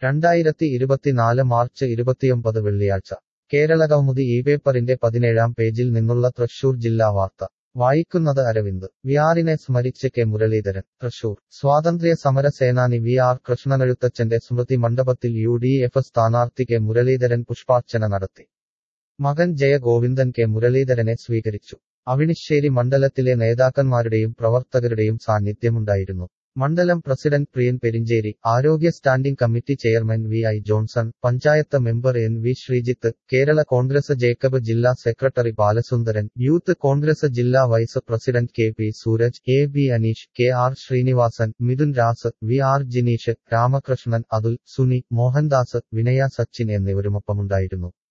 രണ്ടായിരത്തി ഇരുപത്തിനാല് മാർച്ച് ഇരുപത്തിയൊമ്പത് വെള്ളിയാഴ്ച കേരളകൗമുദി ഈ പേപ്പറിന്റെ പതിനേഴാം പേജിൽ നിന്നുള്ള തൃശൂർ ജില്ലാ വാർത്ത വായിക്കുന്നത് അരവിന്ദ് വിആറിനെ സ്മരിച്ച് കെ മുരളീധരൻ തൃശൂർ സ്വാതന്ത്ര്യ സമര സേനാനി വി ആർ കൃഷ്ണനെഴുത്തച്ഛന്റെ സ്മൃതി മണ്ഡപത്തിൽ യു ഡി എഫ് സ്ഥാനാർത്ഥി കെ മുരളീധരൻ പുഷ്പാർച്ചന നടത്തി മകൻ ജയഗോവിന്ദൻ കെ മുരളീധരനെ സ്വീകരിച്ചു അവിണിശ്ശേരി മണ്ഡലത്തിലെ നേതാക്കന്മാരുടെയും പ്രവർത്തകരുടെയും സാന്നിധ്യമുണ്ടായിരുന്നു മണ്ഡലം പ്രസിഡന്റ് പ്രിയൻ പെരിഞ്ചേരി ആരോഗ്യ standing committee chairman V I Johnson panchayat member N V Sreejith Kerala Congress Jacob ജില്ലാ സെക്രട്ടറി ബാലസുന്ദരൻ യൂത്ത് കോൺഗ്രസ് ജില്ലാ vice president K P Sooraj A B Aneesh K R Sreenivasan Mithun Ras V R Jineesh Ramakrishnan Athul Suni Mohandas Vinaya Sachin എന്നിവരുമൊപ്പമുണ്ടായിരുന്നു